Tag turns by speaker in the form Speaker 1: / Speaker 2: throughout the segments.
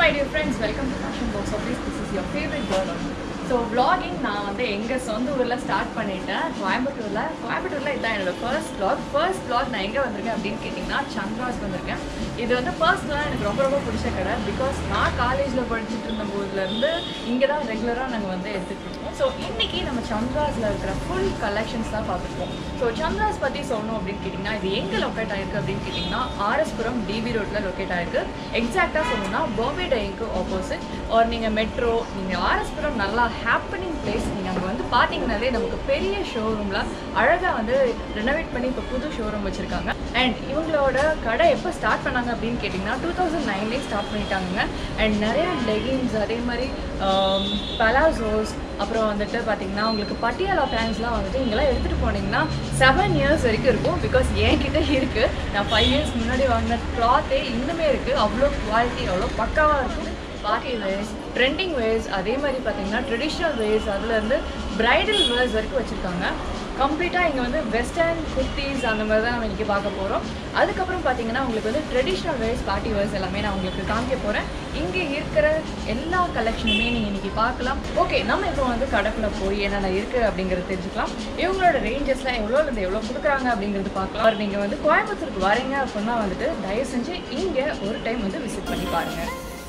Speaker 1: my dear friends, welcome to Fashion Box Office. This is your favorite girl. So vlogging நான் வந்து எங்கள் சொந்த ஊரில் ஸ்டார்ட் பண்ணிட்டேன் கோயம்புத்தூரில் கோயம்புத்தூரில் இதான் என்னோட ஃபர்ஸ்ட் vlog ஃபர்ஸ்ட் vlog நான் எங்கே வந்திருக்கேன் அப்படின்னு கேட்டிங்கன்னா சந்திராஸ் வந்திருக்கேன் இது வந்து பர்சனலாக எனக்கு ரொம்ப ரொம்ப பிடிச்ச கடை பிகாஸ் நான் காலேஜில் படிச்சுட்டு இருந்த போதுலேருந்து இங்கே தான் ரெகுலராக நாங்கள் வந்து எடுத்துகிட்டு இருக்கோம் ஸோ இன்னைக்கு நம்ம சந்திராஸில் இருக்கிற ஃபுல் கலெக்ஷன்ஸ் தான் பார்த்துருக்கோம் ஸோ சந்திராஸ் பற்றி சொல்லணும் அப்படின்னு கேட்டிங்கன்னா இது எங்கே லொக்கேட் ஆயிருக்கு அப்படின்னு கேட்டிங்கன்னா ஆர்எஸ்புரம் டிபி ரோட்டில் லொக்கேட் ஆயிருக்கு எக்ஸாக்டாக சொல்லணும்னா பாம்பே டைங்க்கு ஆப்போசிட் ஒரு நீங்கள் மெட்ரோ நீங்கள் ஆர்எஸ்புரம் நல்லா ஹாப்பனிங் பிளேஸ் நீங்கள் அங்கே வந்து பார்த்தீங்கனாலே நமக்கு பெரிய ஷோரூமில் அழகாக வந்து ரெனோவேட் பண்ணி இப்போ புது ஷோரூம் வச்சுருக்காங்க அண்ட் இவங்களோட கடை எப்போ ஸ்டார்ட் பண்ணாங்க அப்படின்னு கேட்டிங்கன்னா டூ தௌசண்ட் நைன்லேயே ஸ்டார்ட் பண்ணிட்டாங்க அண்ட் நிறைய லெகின்ஸ் அதே மாதிரி பலாசோஸ் அப்புறம் வந்துட்டு பார்த்தீங்கன்னா உங்களுக்கு பட்டியாலா பேண்ட்ஸ்லாம் வந்துட்டு இங்கெல்லாம் எடுத்துகிட்டு போனீங்கன்னா செவன் இயர்ஸ் வரைக்கும் இருக்கும் பிகாஸ் என்கிட்ட இருக்குது நான் ஃபைவ் இயர்ஸ் முன்னாடி வாங்கின கிளாத்தே இன்னுமே இருக்குது அவ்வளோ குவாலிட்டி அவ்வளோ பக்காவாக இருக்கும் பார்ட்டி வேர்ஸ் ட்ரெண்டிங் வேர்ஸ் அதே மாதிரி பார்த்தீங்கன்னா ட்ரெடிஷ்னல் வேர்ஸ் அதுலேருந்து பிரைடல் வேர்ஸ் வரைக்கும் வச்சுருக்காங்க கம்ப்ளீட்டாக இங்கே வந்து வெஸ்டர்ன் குர்த்திஸ் அந்த மாதிரி தான் நம்ம இன்றைக்கி பார்க்க போகிறோம் அதுக்கப்புறம் பார்த்தீங்கன்னா உங்களுக்கு வந்து ட்ரெடிஷ்னல் வேர்ஸ் பார்ட்டி வேர்ஸ் எல்லாமே நான் உங்களுக்கு காமிக்க போகிறேன் இங்கே இருக்கிற எல்லா கலெக்ஷனுமே நீங்கள் இன்றைக்கி பார்க்கலாம் ஓகே நம்ம இப்போ வந்து கடைக்குள்ளே போய் என்னென்ன இருக்குது அப்படிங்கிறது தெரிஞ்சுக்கலாம் இவங்களோட ரேஞ்சஸ்லாம் எவ்வளோலேருந்து எவ்வளோ கொடுக்குறாங்க அப்படிங்கிறது பார்க்கலாம் நீங்கள் வந்து கோயம்புத்தூருக்கு வரீங்க அப்படின்னா வந்துட்டு தயவு செஞ்சு இங்கே ஒரு டைம் வந்து விசிட் பண்ணி பாருங்கள்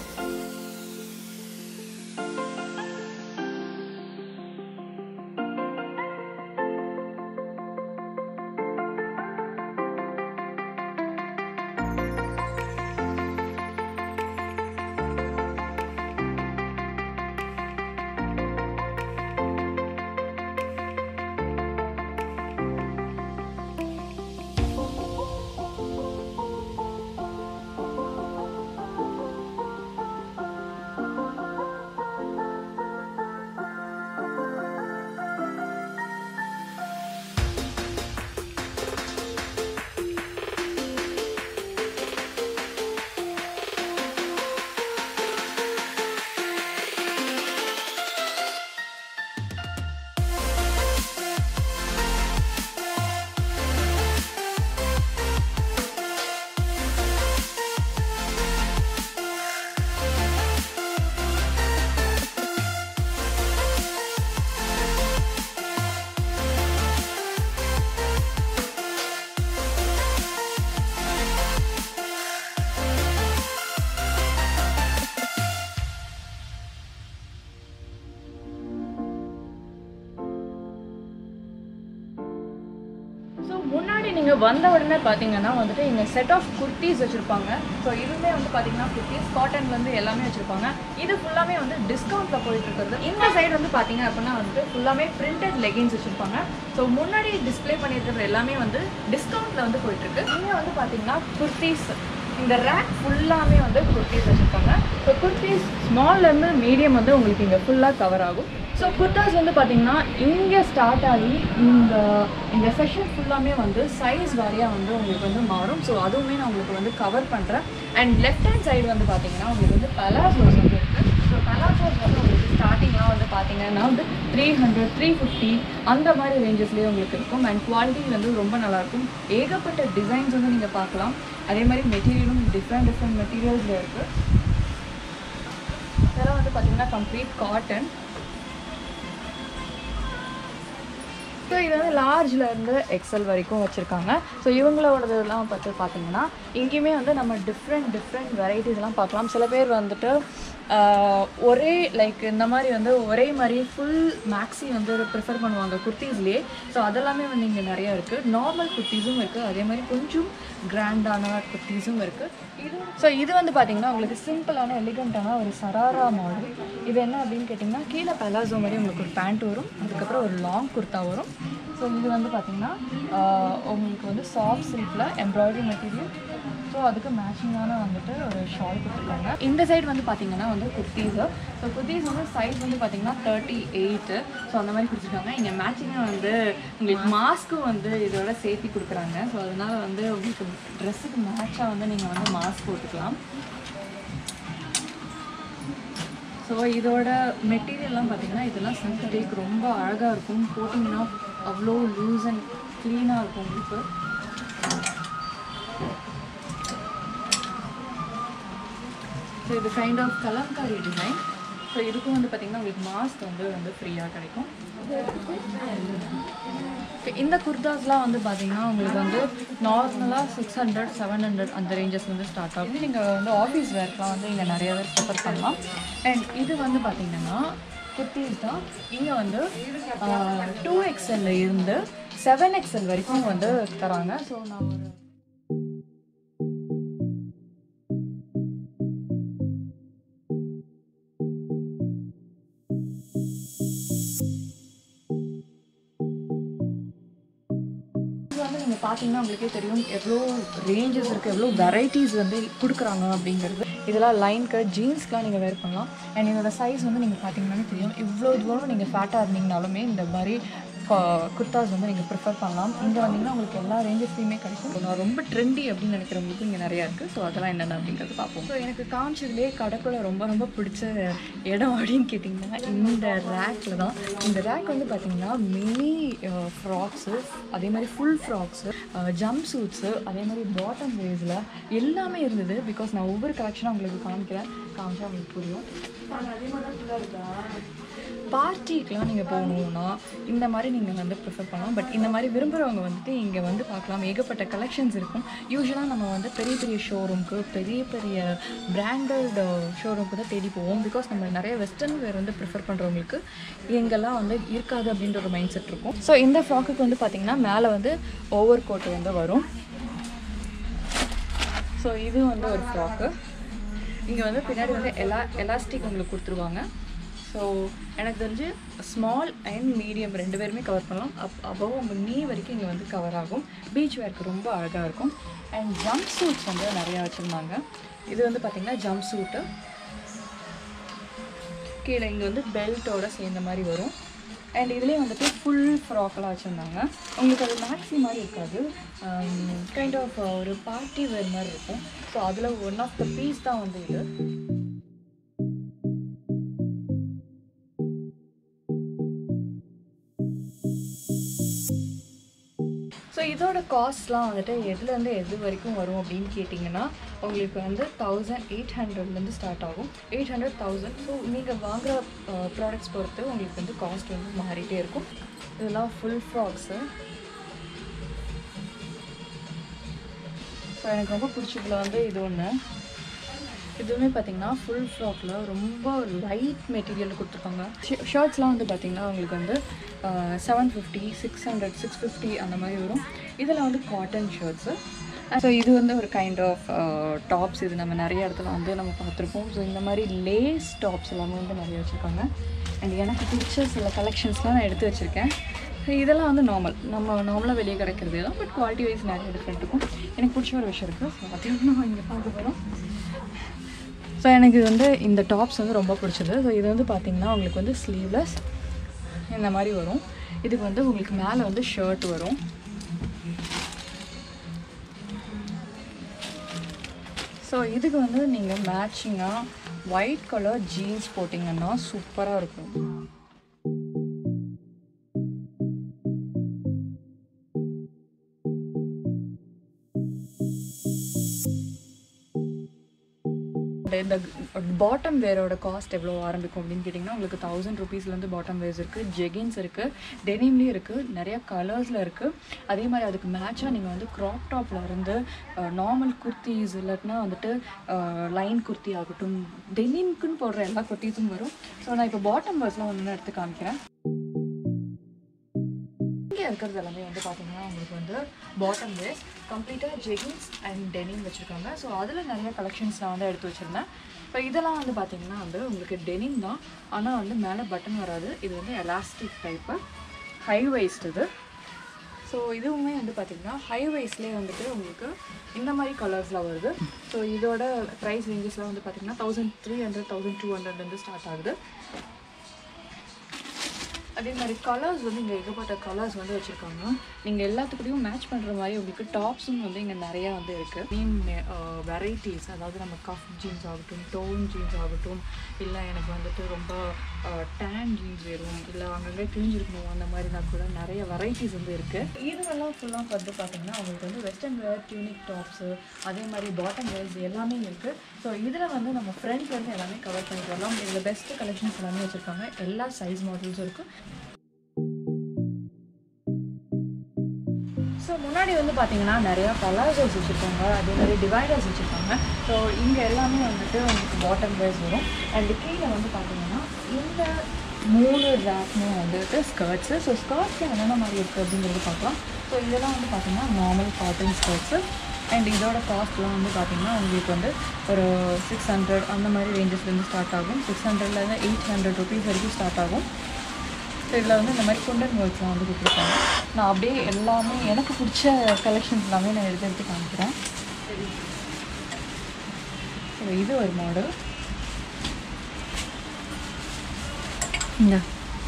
Speaker 1: ஸோ முன்னாடி நீங்கள் வந்த உடனே பார்த்தீங்கன்னா வந்துட்டு இங்கே செட் ஆஃப் குர்த்திஸ் வச்சுருப்பாங்க ஸோ இதுவுமே வந்து பார்த்தீங்கன்னா குர்த்திஸ் காட்டன்லேருந்து எல்லாமே வச்சுருப்பாங்க இது ஃபுல்லாமே வந்து டிஸ்கவுண்ட்டில் போயிட்டு இருக்கிறது இந்த சைடு வந்து பார்த்தீங்க அப்படின்னா வந்துட்டு ஃபுல்லாமே பிரிண்டட் லெகின்ஸ் வச்சுருப்பாங்க ஸோ முன்னாடி டிஸ்ப்ளே பண்ணியிருக்கிறது எல்லாமே வந்து டிஸ்கவுண்ட்டில் வந்து போயிட்டுருக்கு இங்கே வந்து பார்த்தீங்கன்னா குர்த்திஸ் இந்த ரேக் ஃபுல்லாமே வந்து குர்த்திஸ் வச்சுருக்காங்க ஸோ குர்த்திஸ் ஸ்மால்லேருந்து மீடியம் வந்து உங்களுக்கு இங்கே ஃபுல்லாக கவர் ஆகும் ஸோ குர்தாஸ் வந்து பார்த்தீங்கன்னா இங்கே ஸ்டார்ட் ஆகி இந்த இந்த செஷன் ஃபுல்லாமே வந்து சைஸ் வாரியாக வந்து உங்களுக்கு வந்து மாறும் ஸோ அதுவுமே நான் உங்களுக்கு வந்து கவர் பண்ணுறேன் அண்ட் லெஃப்ட் ஹேண்ட் சைடு வந்து பார்த்தீங்கன்னா உங்களுக்கு வந்து பலாசோஸ் வந்து இருக்குது ஸோ பலாசோஸ் வந்து உங்களுக்கு ஸ்டார்டிங்லாம் வந்து பார்த்தீங்கன்னா வந்து த்ரீ ஹண்ட்ரட் த்ரீ ஃபிஃப்டி அந்த மாதிரி ரேஞ்சஸ்லேயே உங்களுக்கு இருக்கும் அண்ட் குவாலிட்டி வந்து ரொம்ப நல்லாயிருக்கும் ஏகப்பட்ட டிசைன்ஸ் வந்து நீங்கள் பார்க்கலாம் அதே மாதிரி மெட்டீரியலும் டிஃப்ரெண்ட் டிஃப்ரெண்ட் மெட்டீரியல்ஸில் இருக்குது இதெல்லாம் வந்து பார்த்தீங்கன்னா கம்ப்ளீட் காட்டன் ஸோ இது வந்து லார்ஜில் இருந்து எக்ஸல் வரைக்கும் வச்சுருக்காங்க ஸோ இவங்களோடதெல்லாம் பார்த்து பார்த்தீங்கன்னா இங்கேயுமே வந்து நம்ம டிஃப்ரெண்ட் டிஃப்ரெண்ட் வெரைட்டிஸ்லாம் பார்க்கலாம் சில பேர் வந்துட்டு ஆஹ், ஒரே லைக் இந்த மாதிரி வந்து ஒரே மாதிரி ஃபுல் மேக்ஸி வந்து ப்ரிஃபர் பண்ணுவாங்க குர்த்திஸ்லேயே ஸோ அதெல்லாமே வந்து இங்கே நிறையா இருக்குது நார்மல் குர்த்திஸும் இருக்குது அதே மாதிரி கொஞ்சம் கிராண்டான குர்த்திஸும் இருக்குது இது ஸோ இது வந்து பார்த்தீங்கன்னா உங்களுக்கு சிம்பிளான எலிகண்ட்டான ஒரு சராரா மாடல் இது என்ன அப்படின்னு கேட்டிங்கன்னா கீழே பலாசோ மாதிரி உங்களுக்கு ஒரு பேண்ட் வரும் அதுக்கப்புறம் ஒரு லாங் குர்த்தா வரும் ஸோ இது வந்து பார்த்தீங்கன்னா ஆஹ், உங்களுக்கு வந்து சாஃப்ட் சில்கில் எம்ப்ராய்டரி மெட்டீரியல் ஸோ அதுக்கு மேட்சிங்கான வந்துட்டு ஒரு ஷால் கொடுத்துருக்காங்க இந்த சைடு வந்து பார்த்தீங்கன்னா வந்து குர்த்தீஸு ஸோ குர்த்தீஸ் வந்து சைஸ் வந்து பார்த்தீங்கன்னா தேர்ட்டி எயிட்டு ஸோ அந்த மாதிரி கொடுத்துருக்காங்க இங்கே மேட்சிங்காக வந்து உங்களுக்கு மாஸ்க்கும் வந்து இதோட சேர்த்து கொடுக்குறாங்க ஸோ அதனால வந்து உங்களுக்கு ட்ரெஸ்ஸுக்கு மேட்சாக வந்து நீங்கள் வந்து மாஸ்க் போட்டுக்கலாம் ஸோ இதோட மெட்டீரியல்லாம் பார்த்தீங்கன்னா இதெல்லாம் சிந்தட்டிக் ரொம்ப அழகாக இருக்கும் போட்டிங்கன்னா அவ்வளோ லூஸ் அண்ட் க்ளீனாக இருக்கும் உங்களுக்கு ஸோ இது kind of Kalamkari design so இதுக்கும் வந்து பார்த்திங்கன்னா உங்களுக்கு மாஸ்க் வந்து வந்து ஃப்ரீயாக கிடைக்கும் இப்போ இந்த குர்தாஸ்லாம் வந்து பார்த்தீங்கன்னா உங்களுக்கு வந்து நார்மலாக சிக்ஸ் ஹண்ட்ரட் செவன் ஹண்ட்ரட் அந்த ரேஞ்சஸ் வந்து ஸ்டார்ட் ஆகும் நீங்கள் வந்து ஆஃபீஸ் வேர்க்லாம் வந்து இங்கே நிறைய பேர் ப்ரிஃபர் பண்ணலாம் அண்ட் இது வந்து பார்த்தீங்கன்னா குர்த்திஸ் தான் இங்கே வந்து டூ எக்ஸ்எல்ல இருந்து செவன் எக்ஸ்எல் வரைக்கும் வந்து தராங்க ஸோ நான் ஒரு இது வந்து நீங்கள் பார்த்தீங்கன்னா உங்களுக்கே தெரியும் எவ்வளோ ரேஞ்சஸ் இருக்குது எவ்வளோ வெரைட்டிஸ் வந்து கொடுக்குறாங்க அப்படிங்கிறது இதெல்லாம் லைன் கட் ஜீன்ஸ்க்குலாம் நீங்கள் வேர் பண்ணலாம் அண்ட் இதோட சைஸ் வந்து நீங்கள் பார்த்தீங்கன்னாலே தெரியும் இவ்வளோ தூரம் நீங்கள் ஃபேட்டாக இருந்தீங்கனாலுமே இந்த மாதிரி குர்தாஸ் வந்து நீங்கள் ப்ரிஃபர் பண்ணலாம் இங்கே வந்தீங்கன்னா உங்களுக்கு எல்லா ரேஞ்சஸ்லையுமே கிடைக்கும் நான் ரொம்ப ட்ரெண்டி அப்படின்னு நினைக்கிறவங்களுக்கு இங்கே நிறையா இருக்குது ஸோ அதெல்லாம் என்னென்ன அப்படிங்கிறது பார்ப்போம் ஸோ எனக்கு காமிச்சதுலேயே கடைக்குள்ள ரொம்ப ரொம்ப பிடிச்ச இடம் அப்படின்னு கேட்டிங்கன்னா இந்த ரேக்கில் தான் இந்த ரேக் வந்து பார்த்தீங்கன்னா மினி ஃப்ராக்ஸு அதே மாதிரி ஃபுல் ஃப்ராக்ஸு ஜம்ப் சூட்ஸு அதே மாதிரி பாட்டம் வேஸில் எல்லாமே இருந்தது பிகாஸ் நான் ஒவ்வொரு கலெக்ஷனாக உங்களுக்கு காமிக்கிறேன் காமிச்சா உங்களுக்கு புரியும் அதே மாதிரி ஃபுல்லாக இருக்கா பார்ட்டிக்கெலாம் நீங்கள் போகணுன்னா இந்த மாதிரி நீங்கள் வந்து ப்ரிஃபர் பண்ணலாம் பட் இந்த மாதிரி விரும்புகிறவங்க வந்துட்டு இங்கே வந்து பார்க்கலாம் ஏகப்பட்ட கலெக்ஷன்ஸ் இருக்கும் யூஸ்வலாக நம்ம வந்து பெரிய பெரிய ஷோரூம்க்கு பெரிய பெரிய பிராண்டட் ஷோரூம்க்கு தான் தேடி போவோம் பிகாஸ் நம்ம நிறைய வெஸ்டர்ன் வேர் வந்து ப்ரிஃபர் பண்ணுறவங்களுக்கு எங்கெல்லாம் வந்து இருக்காது அப்படின்ற ஒரு மைண்ட் செட் இருக்கும் ஸோ இந்த ஃப்ராக்குக்கு வந்து பார்த்திங்கன்னா மேலே வந்து ஓவர் கோட் வந்து வரும் ஸோ இது வந்து ஒரு ஃப்ராக்கு இங்கே வந்து பின்னாடி வந்து எலா எலாஸ்டிக் உங்களுக்கு கொடுத்துருவாங்க ஸோ எனக்கு தெரிஞ்சு ஸ்மால் அண்ட் மீடியம் ரெண்டு பேருமே கவர் பண்ணலாம் அப் அபவ் உங்கள் நீ வரைக்கும் இங்கே வந்து கவர் ஆகும் பீச் வேர்க்கு ரொம்ப அழகாக இருக்கும் அண்ட் ஜம்ப் சூட்ஸ் வந்து நிறையா வச்சுருந்தாங்க இது வந்து பார்த்திங்கன்னா ஜம்ப் சூட்டு கீழே இங்கே வந்து பெல்ட்டோட சேர்ந்த மாதிரி வரும் அண்ட் இதுலேயே வந்துட்டு ஃபுல் ஃப்ராக்கெல்லாம் வச்சுருந்தாங்க உங்களுக்கு அது மேக்ஸி மாதிரி இருக்காது கைண்ட் ஆஃப் ஒரு பார்ட்டி வேர் மாதிரி இருக்கும் ஸோ அதில் ஒன் ஆஃப் த பீஸ் தான் வந்து இது ஸோ இதோட காஸ்ட்லாம் வந்துட்டு எதுலேருந்து எது வரைக்கும் வரும் அப்படின்னு கேட்டிங்கன்னா உங்களுக்கு வந்து தௌசண்ட் எயிட் ஹண்ட்ரட்லேருந்து ஸ்டார்ட் ஆகும் எயிட் ஹண்ட்ரட் தௌசண்ட் ஸோ நீங்கள் வாங்குகிற ப்ராடக்ட்ஸ் பொறுத்து உங்களுக்கு வந்து காஸ்ட் வந்து மாறிட்டே இருக்கும் இதெல்லாம் ஃபுல் ஃப்ராக்ஸு ஸோ எனக்கு ரொம்ப பிடிச்சதுல வந்து இது ஒன்று இதுவுமே பார்த்தீங்கன்னா ஃபுல் ஃப்ராக்கில் ரொம்ப லைட் மெட்டீரியல் கொடுத்துருக்காங்க ஷர்ட்ஸ்லாம் வந்து பார்த்தீங்கன்னா உங்களுக்கு வந்து seven fifty six hundred six fifty அந்த மாதிரி வரும் இதில் வந்து காட்டன் ஷர்ட்ஸு ஸோ இது வந்து ஒரு கைண்ட் ஆஃப் டாப்ஸ் இது நம்ம நிறைய இடத்துல வந்து நம்ம பார்த்துருப்போம் ஸோ இந்த மாதிரி லேஸ் டாப்ஸ் எல்லாமே வந்து நிறைய வச்சுருக்காங்க அண்ட் எனக்கு பிடிச்ச சில கலெக்ஷன்ஸ்லாம் நான் எடுத்து வச்சுருக்கேன் ஸோ இதெல்லாம் வந்து நார்மல் நம்ம நார்மலாக வெளியே கிடைக்கிறது தான் பட் குவாலிட்டி வைஸ் நிறைய டிஃப்ரெண்ட் இருக்கும் எனக்கு பிடிச்ச ஒரு விஷயம் இருக்குது ஸோ அதையும் நம்ம இங்கே பார்க்க போகிறோம் ஸோ எனக்கு இது வந்து இந்த டாப்ஸ் வந்து ரொம்ப பிடிச்சது ஸோ இது வந்து பார்த்திங்கன்னா உங்களுக்கு வந்து ஸ்லீவ்லெஸ் இந்த மாதிரி வரும் இதுக்கு வந்து உங்களுக்கு மேலே வந்து ஷர்ட் வரும் ஸோ இதுக்கு வந்து நீங்கள் மேட்சிங்காக ஒயிட் கலர் ஜீன்ஸ் போட்டிங்கன்னா சூப்பராக இருக்கும் இந்த பாட்டம் வேரோட காஸ்ட் எவ்வளோ ஆரம்பிக்கும் அப்படின்னு கேட்டிங்கன்னா உங்களுக்கு தௌசண்ட் ருபீஸ்லேருந்து பாட்டம் வேர்ஸ் இருக்குது ஜெகின்ஸ் இருக்குது டெனிம்லேயும் இருக்குது நிறைய கலர்ஸில் இருக்குது அதே மாதிரி அதுக்கு மேட்சாக நீங்கள் வந்து க்ராப் டாப்பில் இருந்து நார்மல் குர்த்திஸ் இல்லாட்டினா வந்துட்டு லைன் குர்த்தி ஆகட்டும் டெனிம்க்குன்னு போடுற எல்லா குர்த்திஸும் வரும் ஸோ நான் இப்போ பாட்டம் வேர்ஸ்லாம் ஒன்று எடுத்து காமிக்கிறேன் இங்கே இருக்கிறது எல்லாமே வந்து பார்த்தீங்கன்னா உங்களுக்கு வந்து பாட்டம் வேஸ் கம்ப்ளீட்டாக ஜெகின்ஸ் அண்ட் டெனிம் வச்சுருக்காங்க ஸோ அதில் நிறைய கலெக்ஷன்ஸ் நான் வந்து எடுத்து வச்சுருந்தேன் இப்போ இதெல்லாம் வந்து பார்த்தீங்கன்னா வந்து உங்களுக்கு டெனிம் தான் ஆனால் வந்து மேலே பட்டன் வராது இது வந்து எலாஸ்டிக் டைப்பு ஹை வைஸ்ட் இது ஸோ இதுவுமே வந்து பார்த்தீங்கன்னா ஹை வைஸ்லேயே வந்துட்டு உங்களுக்கு இந்த மாதிரி கலர்ஸில் வருது ஸோ இதோட ப்ரைஸ் ரேஞ்சஸ்லாம் வந்து பார்த்தீங்கன்னா thousand three hundred thousand two ஹண்ட்ரட்லேருந்து ஸ்டார்ட் ஆகுது அதே மாதிரி கலர்ஸ் வந்து இங்கே ஏகப்பட்ட கலர்ஸ் வந்து வச்சுருக்காங்க நீங்கள் எல்லாத்துக்கூடயும் மேட்ச் பண்ணுற மாதிரி உங்களுக்கு டாப்ஸும் வந்து இங்கே நிறையா வந்து இருக்குது மீன் வெரைட்டிஸ் அதாவது நம்ம கஃப் ஜீன்ஸ் ஆகட்டும் டோன் ஜீன்ஸ் ஆகட்டும் இல்லை எனக்கு வந்துட்டு ரொம்ப டேன் ஜீன்ஸ் வேணும் இல்லை அங்கங்கே கிழிஞ்சிருக்கணும் அந்த மாதிரினா கூட நிறைய வெரைட்டிஸ் வந்து இருக்குது இதுவெல்லாம் ஃபுல்லாக வந்து பார்த்தீங்கன்னா உங்களுக்கு வந்து வெஸ்டர்ன் வேர் டியூனிக் டாப்ஸு அதே மாதிரி பாட்டம் வேர்ஸ் எல்லாமே இருக்குது ஸோ இதில் வந்து நம்ம ஃப்ரண்ட் வந்து எல்லாமே கவர் பண்ணிட்டு வரலாம் இதில் பெஸ்ட் கலெக்ஷன்ஸ் எல்லாமே வச்சுருக்காங்க எல்லா சைஸ் மாடல்ஸும் இருக்குது ஸோ முன்னாடி வந்து பார்த்தீங்கன்னா நிறையா பலாசோஸ் வச்சுருக்காங்க அதே மாதிரி டிவைடர்ஸ் வச்சுருக்காங்க ஸோ இங்கே எல்லாமே வந்துட்டு உங்களுக்கு பாட்டம் வைஸ் வரும் அண்ட் கீழே வந்து பார்த்தீங்கன்னா இந்த மூணு ரேக்மே வந்துட்டு ஸ்கர்ட்ஸு ஸோ ஸ்கர்ட்ஸில் என்னென்ன மாதிரி இருக்குது அப்படிங்கிறது பார்க்கலாம் ஸோ இதெல்லாம் வந்து பார்த்தீங்கன்னா நார்மல் காட்டன் ஸ்கர்ட்ஸு அண்ட் இதோட காஸ்ட்லாம் வந்து பார்த்தீங்கன்னா உங்களுக்கு வந்து ஒரு சிக்ஸ் ஹண்ட்ரட் அந்த மாதிரி ரேஞ்சஸ்லேருந்து ஸ்டார்ட் ஆகும் சிக்ஸ் ஹண்ட்ரட்லேருந்து எயிட் ஹண்ட்ரட் ருபீஸ் வரைக்கும் ஸ்டார்ட் ஆகும் ஸோ இதில் வந்து இந்த மாதிரி குண்டன் ஒர்க்ஸ்லாம் வந்து கொடுத்துருக்காங்க நான் அப்படியே எல்லாமே எனக்கு பிடிச்ச கலெக்ஷன்ஸ் எல்லாமே நான் எடுத்து எடுத்து காமிக்கிறேன் ஸோ இது ஒரு மாடல் இந்த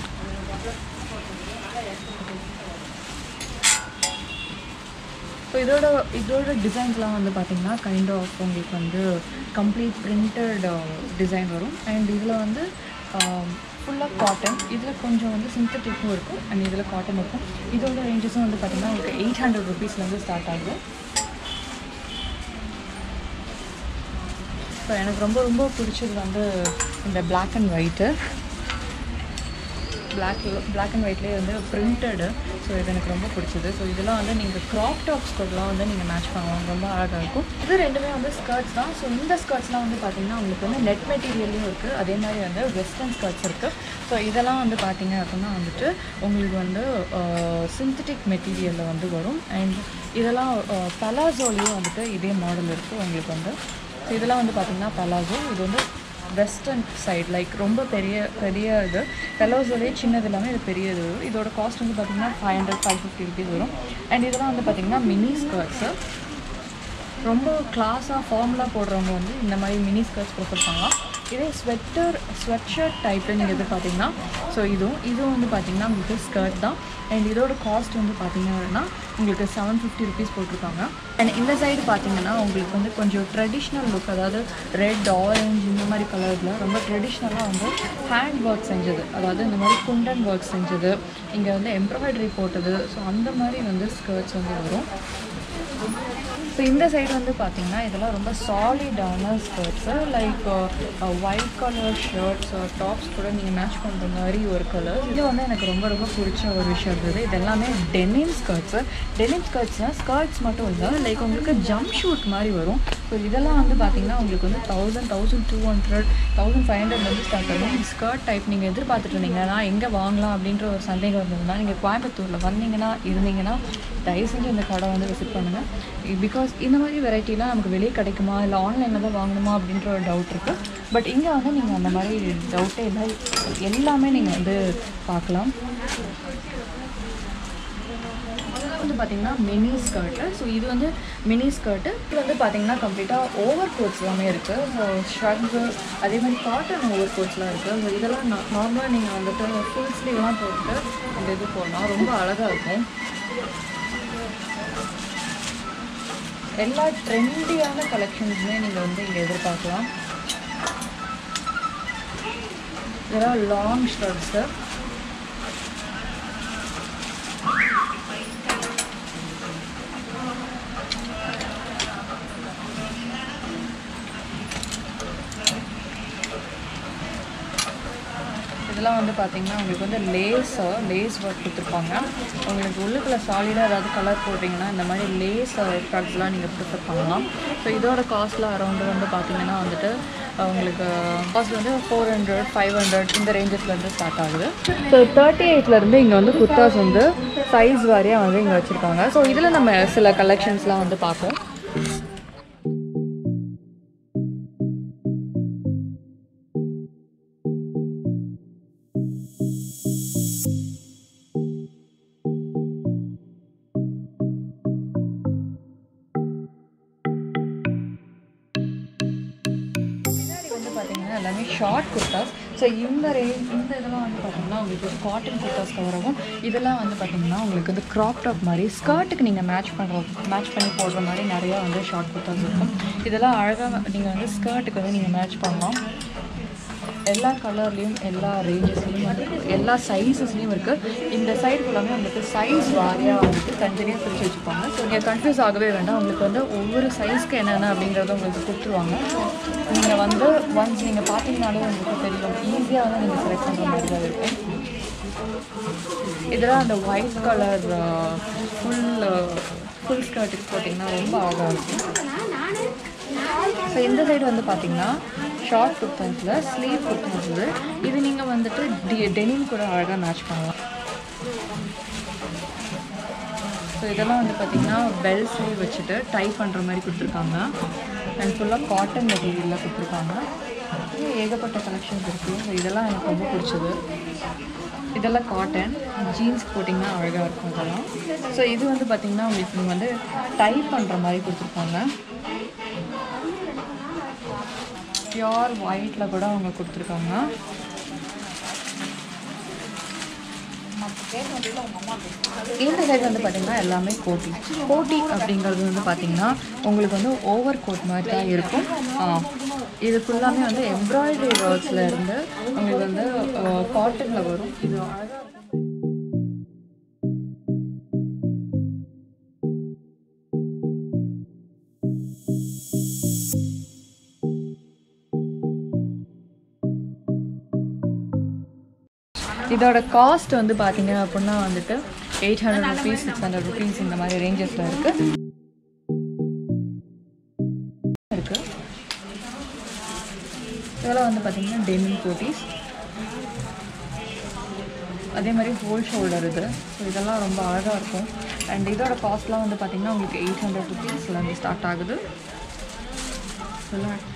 Speaker 1: ஸோ இதோட இதோட டிசைன்ஸ்லாம் வந்து பார்த்திங்கன்னா கைண்ட் ஆஃப் உங்களுக்கு வந்து கம்ப்ளீட் பிரிண்டட் டிசைன் வரும் அண்ட் இதில் வந்து ஃபுல்லாக காட்டன் இதில் கொஞ்சம் வந்து சிந்தட்டிக்கும் இருக்கும் அண்ட் இதில் காட்டன் இருக்கும் இதோட ரேஞ்சஸும் வந்து பார்த்திங்கன்னா உங்களுக்கு எயிட் ஹண்ட்ரட் ருபீஸ்லேருந்து ஸ்டார்ட் ஆகுது ஸோ எனக்கு ரொம்ப ரொம்ப பிடிச்சது வந்து இந்த Black and white black black and ஒயிட்லேயே வந்து பிரிண்டடு ஸோ இது எனக்கு ரொம்ப பிடிச்சது ஸோ இதெல்லாம் வந்து நீங்கள் க்ராப் டாப்ஸ் கூடலாம் வந்து நீங்கள் மேட்ச் பண்ணலாம் ரொம்ப அழகாக இருக்கும் இது ரெண்டுமே வந்து ஸ்கர்ட்ஸ் தான் ஸோ இந்த ஸ்கர்ட்ஸ்லாம் வந்து பார்த்தீங்கன்னா உங்களுக்கு வந்து நெட் மெட்டீரியல்லையும் இருக்குது அதே மாதிரி வந்து வெஸ்டர்ன் ஸ்கர்ட்ஸ் இருக்குது ஸோ இதெல்லாம் வந்து பார்த்தீங்க அப்படின்னா வந்துட்டு உங்களுக்கு வந்து சிந்தட்டிக் மெட்டீரியலில் வந்து வரும் அண்ட் இதெல்லாம் பலாசோலையும் வந்துட்டு இதே மாடல் இருக்குது உங்களுக்கு வந்து ஸோ இதெல்லாம் வந்து பார்த்தீங்கன்னா பலாசோ இது வந்து வெஸ்டர்ன் சைடு லைக் ரொம்ப பெரிய பெரிய இது பெலோஸோடய சின்னது எல்லாமே இது பெரிய இது வரும் இதோட காஸ்ட் வந்து பார்த்தீங்கன்னா five hundred five fifty rupees வரும் அண்ட் இதெல்லாம் வந்து பார்த்தீங்கன்னா மினி ஸ்கர்ட்ஸு ரொம்ப கிளாஸாக ஃபார்முலாக போடுறவங்க வந்து இந்த மாதிரி மினி ஸ்கர்ட்ஸ் ப்ரிஃபர் பண்ணலாம் இதே ஸ்வெட்டர் ஸ்வெட் ஷர்ட் டைப்பில் நீங்கள் எதிர்பார்த்தீங்கன்னா ஸோ இதுவும் இதுவும் வந்து பார்த்தீங்கன்னா உங்களுக்கு ஸ்கர்ட் தான் அண்ட் இதோட காஸ்ட் வந்து பார்த்தீங்கன்னா உங்களுக்கு செவன் ஃபிஃப்டி ருபீஸ் போட்டிருக்காங்க அண்ட் இந்த சைடு பார்த்தீங்கன்னா உங்களுக்கு வந்து கொஞ்சம் ட்ரெடிஷ்னல் லுக் அதாவது ரெட் ஆரஞ்சு இந்த மாதிரி கலரில் ரொம்ப ட்ரெடிஷ்னலாக வந்து ஹேண்ட் ஒர்க் செஞ்சது அதாவது இந்த மாதிரி குண்டன் ஒர்க் செஞ்சது இங்கே வந்து எம்ப்ராய்டரி போட்டது ஸோ அந்த மாதிரி வந்து ஸ்கர்ட்ஸ் வந்து வரும் ஸோ இந்த சைடு வந்து பார்த்தீங்கன்னா இதெல்லாம் ரொம்ப சாலிடான skirts like white colour shirts tops கூட நீங்கள் மேட்ச் பண்ணுற மாதிரி ஒரு கலர் இது வந்து எனக்கு ரொம்ப ரொம்ப பிடிச்ச ஒரு விஷயம் இருந்தது இது எல்லாமே டெனிம் ஸ்கர்ட்ஸு டெனிம் ஸ்கர்ட்ஸ்னால் ஸ்கர்ட்ஸ் மட்டும் இல்லை லைக் உங்களுக்கு ஜம்ப் ஷூட் மாதிரி வரும் ஸோ இதெல்லாம் வந்து பார்த்தீங்கன்னா உங்களுக்கு வந்து thousand thousand two hundred thousand five ஹண்ட்ரட்லேருந்து ஸ்டார்ட் ஆகும் ஸ்கர்ட் டைப் நீங்கள் எதிர்பார்த்துட்டு இருந்தீங்கன்னா எங்கே வாங்கலாம் அப்படின்ற ஒரு சந்தேகம் இருந்ததுன்னா நீங்கள் கோயம்புத்தூரில் வந்தீங்கன்னா இருந்தீங்கன்னா தயவு செஞ்சு இந்த கடை வந்து விசிட் பண்ணுங்கள் பிகாஸ் இந்த மாதிரி வெரைட்டிலாம் நமக்கு வெளியே கிடைக்குமா இல்லை ஆன்லைனில் தான் வாங்கணுமா அப்படின்ற ஒரு டவுட் இருக்குது பட் இங்கே வந்து நீங்கள் அந்த மாதிரி டவுட்டே இல்லை எல்லாமே நீங்கள் வந்து பார்க்கலாம் வந்து பார்த்தீங்கன்னா மினி ஸ்கர்ட்டு ஸோ இது வந்து மினி ஸ்கர்ட்டு இது வந்து பார்த்தீங்கன்னா கம்ப்ளீட்டாக ஓவர் கோட்ஸ் எல்லாமே இருக்குது ஸோ ஷ்ரக்கு அதே மாதிரி காட்டன் ஓவர் கோட்ஸ்லாம் இருக்குது ஸோ இதெல்லாம் நார்மலாக நீங்கள் வந்துட்டு ஃபுல் ஸ்லீவ்லாம் போட்டு இந்த இது போடலாம் ரொம்ப அழகாக இருக்கும் எல்லா ட்ரெண்டியான கலெக்ஷன்ஸுமே நீங்கள் வந்து இங்கே எதிர்பார்க்கலாம் இதெல்லாம் லாங் ஷர்ட்ஸு இதெல்லாம் வந்து பார்த்தீங்கன்னா உங்களுக்கு வந்து லேஸு லேஸ் ஒர்க் கொடுத்துருப்பாங்க உங்களுக்கு உள்ளுக்குள்ள சாலிடாக ஏதாவது கலர் போடுறீங்கன்னா இந்த மாதிரி லேஸ் ப்ராடக்ட்ஸ்லாம் நீங்கள் ப்ரிஃபர் பண்ணலாம் ஸோ இதோட காஸ்ட்டில் அரௌண்டு வந்து பார்த்தீங்கன்னா வந்துட்டு உங்களுக்கு காஸ்ட் வந்து ஃபோர் ஹண்ட்ரட் ஃபைவ் ஹண்ட்ரட் இந்த ரேஞ்சஸ்லேருந்து ஸ்டார்ட் ஆகுது ஸோ தேர்ட்டி எயிட்லேருந்து இங்கே வந்து குர்தாஸ் வந்து சைஸ் வாரியாக வந்து இங்கே வச்சுருக்காங்க ஸோ இதில் நம்ம சில கலெக்ஷன்ஸ்லாம் வந்து பார்ப்போம் பின்னாடி வந்து பார்த்தீங்கன்னா எல்லாமே ஷார்ட் குர்தாஸ் ஸோ இந்த ரே இந்த இதெல்லாம் வந்து பார்த்தீங்கன்னா உங்களுக்கு காட்டன் குர்தாஸ் கவர் ஆகும் இதெல்லாம் வந்து பார்த்தீங்கன்னா உங்களுக்கு வந்து க்ராப் டாப் மாதிரி ஸ்கர்ட்டுக்கு நீங்கள் மேட்ச் பண்ணுற மேட்ச் பண்ணி போடுற மாதிரி நிறையா வந்து ஷார்ட் குர்தாஸ் இருக்கும் இதெல்லாம் அழகாக நீங்கள் வந்து ஸ்கர்ட்டுக்கு வந்து நீங்கள் மேட்ச் பண்ணலாம் எல்லா கலர்லேயும் எல்லா ரேஞ்சஸ்லேயும் வந்து எல்லா சைஸஸ்லேயும் இருக்குது இந்த சைடு ஃபுல்லாமே உங்களுக்கு சைஸ் வாரியாக வந்துட்டு தனித்தனியாக பிரித்து வச்சுப்பாங்க ஸோ நீங்கள் கன்ஃபியூஸ் ஆகவே வேண்டாம் உங்களுக்கு வந்து ஒவ்வொரு சைஸ்க்கு என்னென்ன அப்படிங்கிறத உங்களுக்கு கொடுத்துருவாங்க நீங்கள் வந்து ஒன்ஸ் நீங்கள் பார்த்தீங்கனாலே உங்களுக்கு தெரியும் ஈஸியாக வந்து நீங்கள் செலக்ட் பண்ணுற மாதிரி தான் இருக்கும் இதெல்லாம் அந்த ஒயிட் கலர் ஃபுல் ஃபுல் ஸ்கர்ட்டுக்கு போட்டிங்கன்னா ரொம்ப அழகாக இருக்கும் ஸோ இந்த சைடு வந்து பார்த்தீங்கன்னா ஷார்ட் குர்த்தன்ஸில் ஸ்லீவ் குர்த்தன்ஸில் இது நீங்கள் வந்துட்டு டி டெனிம் கூட அழகாக மேட்ச் பண்ணலாம் ஸோ இதெல்லாம் வந்து பார்த்தீங்கன்னா பெல் ஸ்லீவ் வச்சுட்டு டை பண்ணுற மாதிரி கொடுத்துருக்காங்க அண்ட் ஃபுல்லாக காட்டன் மெட்டீரியலில் கொடுத்துருக்காங்க இன்னும் ஏகப்பட்ட கலெக்ஷன்ஸ் இருக்குது ஸோ இதெல்லாம் எனக்கு ரொம்ப பிடிச்சது இதெல்லாம் காட்டன் ஜீன்ஸ் போட்டிங்கன்னா அழகாக இருக்கும் இதெல்லாம் ஸோ இது வந்து பார்த்திங்கன்னா உங்களுக்கு இங்க வந்து டை பண்ணுற மாதிரி கொடுத்துருப்பாங்க பியோர் ஒயிட்டில் கூட அவங்க கொடுத்துருக்காங்க இந்த சைடு வந்து பார்த்தீங்கன்னா எல்லாமே கோட்டி கோட்டி அப்படிங்கிறது வந்து பார்த்தீங்கன்னா உங்களுக்கு வந்து ஓவர் கோட் மாதிரி தான் இருக்கும் ஆ, இது ஃபுல்லாமே வந்து எம்ப்ராய்டரி ஒர்க்ஸில் இருந்து உங்களுக்கு வந்து காட்டனில் வரும் இது அழகாக இதோட காஸ்ட் வந்து பார்த்தீங்க அப்படின்னா வந்துட்டு eight hundred rupees six hundred rupees இந்த மாதிரி ரேஞ்சஸில் இருக்கு இருக்கு இதெல்லாம் வந்து பார்த்தீங்கன்னா டெனிம் கோட்டிஸ் அதே மாதிரி ஹோல் ஷோல்டர் இது ஸோ இதெல்லாம் ரொம்ப அழகாக இருக்கும் அண்ட் இதோட காஸ்ட்லாம் வந்து பார்த்தீங்கன்னா உங்களுக்கு எயிட் ஹண்ட்ரட் ருபீஸ்லேருந்து ஸ்டார்ட் ஆகுது இதெல்லாம்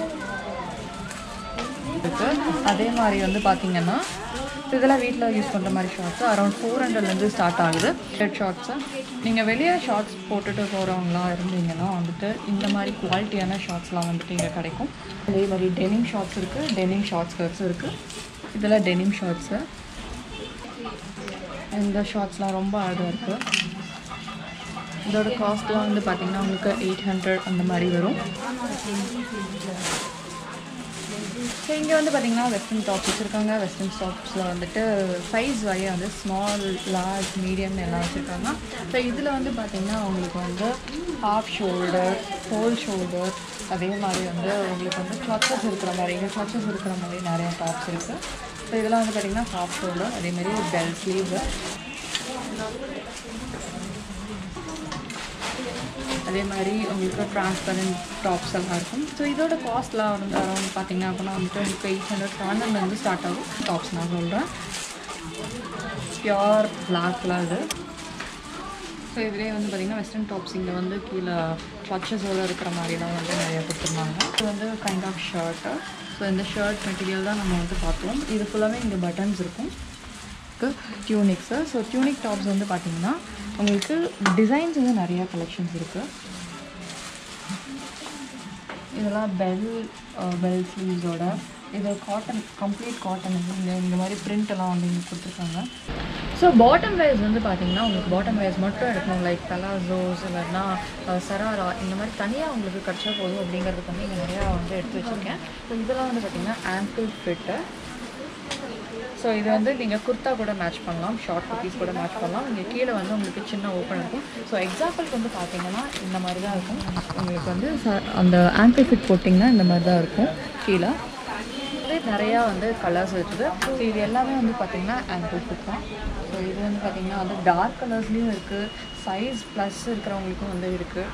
Speaker 1: இருக்கு அதே மாதிரி வந்து பார்த்தீங்கன்னா இதெல்லாம் வீட்டில் யூஸ் பண்ணுற மாதிரி ஷார்ட்ஸ் அரௌண்ட் ஃபோர் ஹண்ட்ரட்லேருந்து ஸ்டார்ட் ஆகுது ரெட் ஷார்ட்ஸு நீங்கள் வெளியே ஷார்ட்ஸ் போட்டுட்டு போகிறவங்களாம் இருந்தீங்கன்னா வந்துட்டு இந்த மாதிரி குவாலிட்டியான ஷார்ட்ஸ்லாம் வந்துட்டு இங்கே கிடைக்கும் அதே மாதிரி டெனிம் ஷார்ட்ஸ் இருக்குது டெனிம் ஷார்ட் ஸ்கர்ட்ஸும் இருக்குது இதெல்லாம் டெனிம் ஷார்ட்ஸு இந்த ஷார்ட்ஸ்லாம் ரொம்ப அழகாக இருக்குது இதோட காஸ்ட்லாம் வந்து பார்த்தீங்கன்னா உங்களுக்கு எயிட் ஹண்ட்ரட் அந்த மாதிரி வரும் ஸோ இங்கே வந்து பார்த்தீங்கன்னா வெஸ்டர்ன் டாப்ஸ் வச்சுருக்காங்க வெஸ்டர்ன் டாப்ஸில் வந்துட்டு சைஸ் வரைய வந்து ஸ்மால் லார்ஜ் மீடியம் எல்லாம் வச்சுருக்காங்க ஸோ இதில் வந்து பார்த்தீங்கன்னா உங்களுக்கு வந்து ஹாஃப் ஷோல்டர் ஹோல் ஷோல்டர் அதே மாதிரி வந்து உங்களுக்கு வந்து கிளச்சஸ் இருக்கிற மாதிரி இங்கே கிளச்சஸ் இருக்கிற மாதிரி நிறைய டாப்ஸ் இருக்குது ஸோ இதெல்லாம் வந்து பார்த்தீங்கன்னா ஹாஃப் ஷோல்டர் அதே மாதிரி பெல் ஸ்லீவ் அதே மாதிரி உங்களுக்கு டிரான்ஸ்பரண்ட் டாப்ஸ் எல்லாம் இருக்கும் ஸோ இதோட காஸ்ட்லாம் வந்து அரௌண்ட் பார்த்தீங்கன்னா அப்படின்னா வந்துட்டு உங்களுக்கு எயிட் ஹண்ட்ரட் செவன்லேருந்து ஸ்டார்ட் ஆகும் டாப்ஸ் நான் சொல்கிறேன் பியோர் பிளாக்லாம் இது ஸோ இதுலேயே வந்து பார்த்திங்கன்னா வெஸ்டர்ன் டாப்ஸ் இங்கே வந்து கீழே ஃப்ளச்சஸோடு இருக்கிற மாதிரிலாம் வந்து நிறைய கொடுத்துருந்தாங்க இது வந்து கைண்ட் ஆஃப் ஷர்ட்டு ஸோ இந்த ஷர்ட் மெட்டீரியல் தான் நம்ம வந்து பார்த்தோம் இது ஃபுல்லாமே இங்கே பட்டன்ஸ் இருக்கும் டியூனிக்ஸு ஸோ டியூனிக் டாப்ஸ் வந்து பார்த்தீங்கன்னா உங்களுக்கு டிசைன்ஸ் வந்து நிறையா கலெக்ஷன்ஸ் இருக்குது இதெல்லாம் பெல் பெல் ஸ்லீவ்ஸோட இது காட்டன் கம்ப்ளீட் காட்டன் இந்த இந்த மாதிரி print எல்லாம் வந்து இங்கே கொடுத்துருக்காங்க ஸோ பாட்டம் வேர்ஸ் வந்து பார்த்தீங்கன்னா உங்களுக்கு பாட்டம் வேர்ஸ் மட்டும் எடுக்கணும் லைக் பலாசோஸ் இல்லைன்னா சராரா இந்த மாதிரி தனியாக உங்களுக்கு கிடச்சா போதும் அப்படிங்கிறதுக்கு வந்து இங்கே நிறையா வந்து எடுத்து வச்சுருக்கேன் ஸோ இதெல்லாம் வந்து பார்த்தீங்கன்னா ஆங்கிள் ஃபிட்டு ஸோ இது வந்து நீங்கள் குர்த்தா கூட மேட்ச் பண்ணலாம் ஷார்ட் குர்த்திஸ் கூட மேட்ச் பண்ணலாம் இங்கே கீழே வந்து உங்களுக்கு சின்ன ஓப்பன் இருக்கும் ஸோ எக்ஸாம்பிளுக்கு வந்து பார்த்தீங்கன்னா இந்த மாதிரி தான் இருக்கும் உங்களுக்கு வந்து ச- அந்த ஆங்கிள் ஃபிட் போட்டிங்கன்னா இந்த மாதிரி தான் இருக்கும் கீழே இது நிறையா வந்து கலர்ஸ் இருக்குது ஸோ இது எல்லாமே வந்து பார்த்தீங்கன்னா ஆங்கிள் ஃபிட் தான் ஸோ இது வந்து பார்த்தீங்கன்னா வந்து டார்க் கலர்ஸ்லேயும் இருக்குது சைஸ் ப்ளஸ் இருக்கிறவங்களுக்கும் வந்து இருக்குது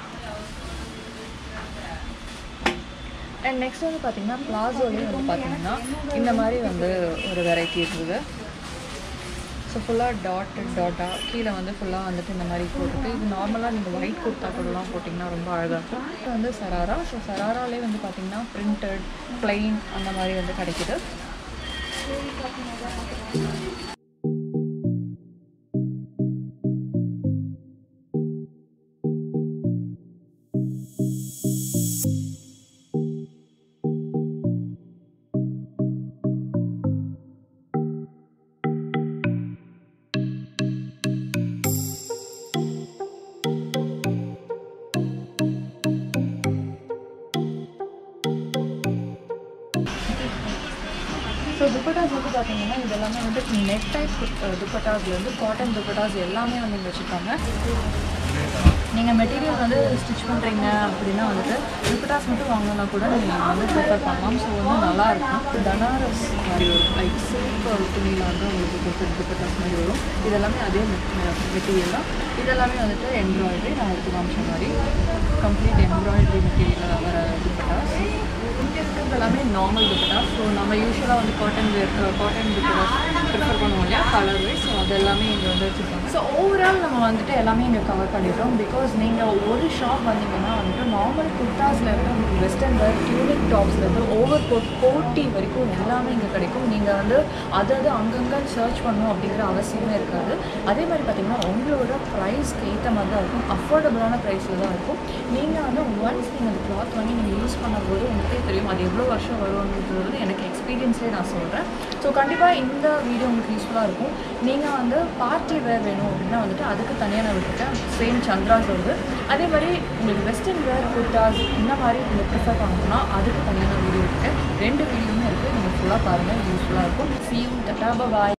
Speaker 1: அண்ட் நெக்ஸ்ட் வந்து பார்த்தீங்கன்னா பிளாசோலேயே வந்து பார்த்தீங்கன்னா இந்த மாதிரி வந்து ஒரு வெரைட்டி இருக்குது ஸோ ஃபுல்லாக டாட்டட் டாட்டாக கீழே வந்து ஃபுல்லாக வந்துட்டு இந்த மாதிரி போட்டுட்டு இது நார்மலாக நீங்கள் ஒயிட் குர்த்தா கூடலாம் போட்டிங்கன்னா ரொம்ப அழகாக இருக்கும் இது வந்து சராரா ஸோ சராராலே வந்து பார்த்தீங்கன்னா பிரிண்டட் plain அந்த மாதிரி வந்து கிடைக்குது ஸோ துப்பட்டாஸ் வந்து பார்த்தீங்கன்னா இது எல்லாமே வந்து நெட் டைப் துப்பட்டாஸ்லேருந்து காட்டன் துப்பட்டாஸ் எல்லாமே வந்து இங்கே வச்சுருக்காங்க நீங்கள் மெட்டீரியல் வந்து ஸ்டிச் பண்ணுறீங்க அப்படின்னா வந்துட்டு துப்பட்டாஸ் மட்டும் வாங்கினா கூட நீங்கள் வந்து ப்ரிஃபர் பண்ணலாம் ஸோ வந்து நல்லாயிருக்கும் பனாரஸ் மாதிரி வரும் லைக் சில்க் துணியில் வந்து உங்களுக்கு துப்ப துப்பட்டாஸ் மாதிரி வரும் இதெல்லாமே அதே மெட்டீரியல் தான் இதெல்லாமே வந்துட்டு எம்ப்ராய்டரி நான் எடுத்து காமிச்ச மாதிரி கம்ப்ளீட் எம்ப்ராய்டரி மெட்டீரியலில் வர துப்பட்டாஸ் இங்கே இருக்கிறது எல்லாமே நார்மல் துப்பட்டாஸ் ஸோ நம்ம யூஸ்வலாக வந்து காட்டன் காட்டன் துப்பட்டாஸ் ப்ரிஃபர் பண்ணுவோம் இல்லையா கலர் வைஸ் ஸோ அது எல்லாமே இங்கே வந்து வச்சுருக்காங்க ஸோ ஓவரால் நம்ம வந்துட்டு எல்லாமே இங்கே கவர் பண்ணிடுறோம் பிகாஸ் நீங்கள் ஒரு ஷாப் வந்தீங்கன்னா வந்துட்டு நார்மல் குர்தாஸில் இருந்து உங்களுக்கு வெஸ்டர்ன் வேர் டியூனிக் டாப்ஸ்லேருந்து ஓவர் கோட் கோட்டி வரைக்கும் எல்லாமே இங்கே கிடைக்கும் நீங்கள் வந்து அது அது அங்கங்கே சர்ச் பண்ணணும் அப்படிங்கிற அவசியமே இருக்காது அதே மாதிரி பார்த்தீங்கன்னா உங்களோட ப்ரைஸ்க்கு ஏற்ற மாதிரி தான் இருக்கும் அஃபோர்டபுளான ப்ரைஸில் தான் இருக்கும் நீங்கள் வந்து ஒன்ஸ் நீங்கள் அந்த கிளாத் வாங்கி நீங்கள் யூஸ் பண்ணும்போது உங்களுக்கே தெரியும் அது எவ்வளோ வருஷம் வரும்ன்றது வந்து எனக்கு எக்ஸ்பீரியன்ஸ்லேயே நான் சொல்கிறேன் ஸோ கண்டிப்பாக இந்த வீடியோ உங்களுக்கு யூஸ்ஃபுல்லாக இருக்கும் நீங்கள் வந்து பார்ட்டி வேர் வேணும் அப்படின்னா வந்துட்டு அதுக்கு தனியாக நான் விட்டுருக்கேன் சேம் சந்திராஸ் வந்து அதே மாதிரி உங்களுக்கு வெஸ்டர்ன் வேர் குர்தாஸ் இந்த மாதிரி நீங்கள் ப்ரிஃபர் பண்ணணும்னா அதுக்கு தனியாக நான் வீடியோ இருக்கேன் ரெண்டு வீடியோமே இருக்குது நீங்கள் ஃபுல்லாக பாருங்கள் யூஸ்ஃபுல்லாக இருக்கும் சி யூ டட்டா பாய்